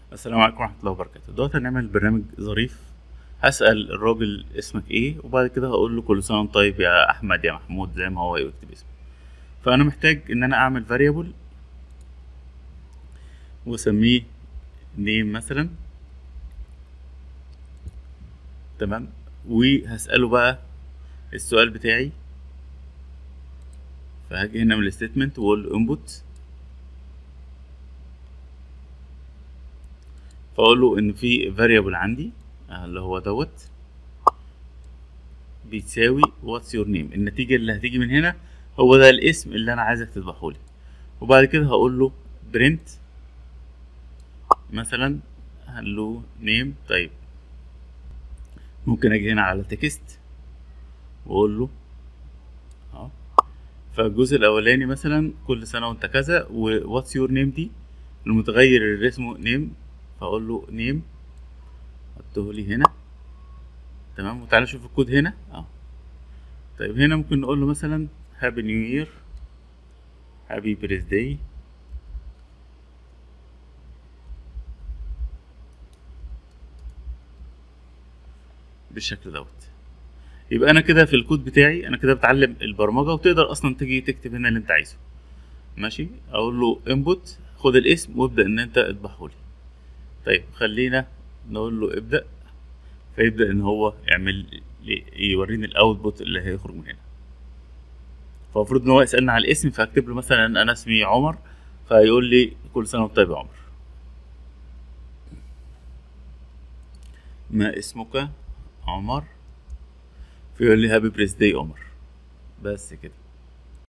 السلام عليكم ورحمة الله وبركاته دلوقتي هنعمل برنامج ظريف هسأل الراجل اسمك ايه وبعد كده هقول له كل سنة وانت طيب يا أحمد يا محمود زي ما هو يكتب اسمه فأنا محتاج إن أنا أعمل variable وأسميه name مثلا تمام وهسأله بقى السؤال بتاعي فهاجي هنا من الستيتمنت واقول له input فاقول له ان في variable عندي اللي هو دوت بيتساوي what's your name النتيجة اللي هتيجي من هنا هو ده الاسم اللي انا عايزك تذبحه لي وبعد كده هقول له print مثلا هلو نيم طيب ممكن اجي هنا على تكست واقول له اهو فالجزء الاولاني مثلا كل سنه وانت كذا واتس يور نيم دي المتغير اللي اسمه نيم فاقول له نيم حطه لي هنا تمام وتعالى نشوف الكود هنا اه طيب هنا ممكن نقول له مثلا هابي نيو يير هابي بيرث داي بالشكل دوت يبقى انا كده في الكود بتاعي انا كده بتعلم البرمجه وتقدر اصلا تيجي تكتب هنا اللي انت عايزه ماشي اقول له انبوت خد الاسم وابدا ان انت اذبحه لي طيب خلينا نقول له ابدا فيبدا ان هو يعمل يوريني الاوتبوت اللي هيخرج من هنا فالمفروض ان هو يسالني على الاسم فاكتب له مثلا انا اسمي عمر فيقول لي كل سنه وانت طيب يا عمر ما اسمك عمر فيقول لي هابي بريس داي عمر بس كده